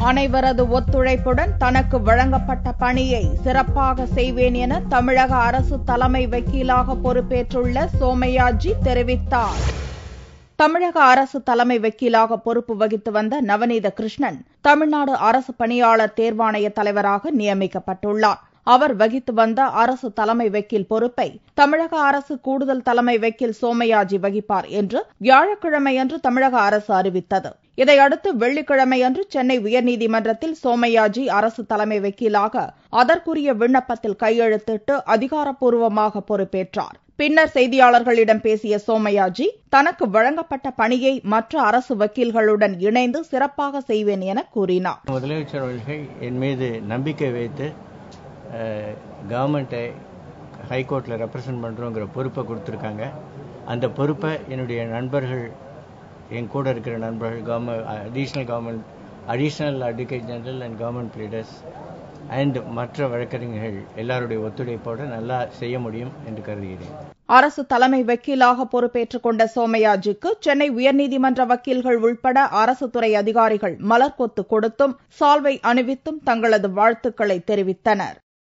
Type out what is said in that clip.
அனைவரது ஒத்துழைப்புடன் தனக்கு வழங்கப்பட்ட பணியை சிறப்பாக செய்வேன் என தமிழக அரசு தலைமை வக்கீலாக பொறுப்பேற்றுள்ள சோமையாஜி தெரிவித்தார் தமிழக அரசு தலைமை வக்கீலாக பொறுப்பு வகித்து வந்த நவநீத கிருஷ்ணன் தமிழ்நாடு அரசு பணியாளர் தேர்வாணைய தலைவராக நியமிக்கப்பட்டுள்ளார் அவர் வகித்து வந்த அரசு தலைமை வக்கீல் பொறுப்பை தமிழக அரசு கூடுதல் தலைமை வக்கீல் சோமையாஜி வகிப்பார் என்று வியாழக்கிழமையன்று தமிழக அரசு அறிவித்தது இதையடுத்து வெள்ளிக்கிழமையன்று சென்னை உயர்நீதிமன்றத்தில் சோமையாஜி அரசு தலைமை வக்கீலாக அதற்குரிய விண்ணப்பத்தில் கையெழுத்திட்டு அதிகாரப்பூர்வமாக பொறுப்பேற்றார் பின்னர் செய்தியாளர்களிடம் பேசிய சோமையாஜி தனக்கு வழங்கப்பட்ட பணியை மற்ற அரசு வக்கீல்களுடன் இணைந்து சிறப்பாக செய்வேன் என கூறினார் முதலமைச்சர் அவர்கள் என் மீது நம்பிக்கை வைத்து கவர்மெண்ட்டை ஹைகோர்ட்டில் ரெப்ரசன்ட் பண்ணுறோங்கிற பொறுப்பை கொடுத்துருக்காங்க அந்த பொறுப்பை என்னுடைய நண்பர்கள் என் கூட இருக்கிற நண்பர்கள் government additional government additional advocate general and government leaders and மற்ற வழக்கறிஞர்கள் எல்லாருடைய ஒத்துழைப்போடு நல்லா செய்ய முடியும் என்று கருதுகிறேன் அரசு தலைமை வக்கீலாக பொறுப்பேற்றுக் கொண்ட சோமையாஜிக்கு சென்னை உயர்நீதிமன்ற வக்கீல்கள் உள்பட அரசு துறை அதிகாரிகள் மலர்கொத்து கொடுத்தும் சால்வை அணிவித்தும் தங்களது வாழ்த்துக்களை தெரிவித்தனர்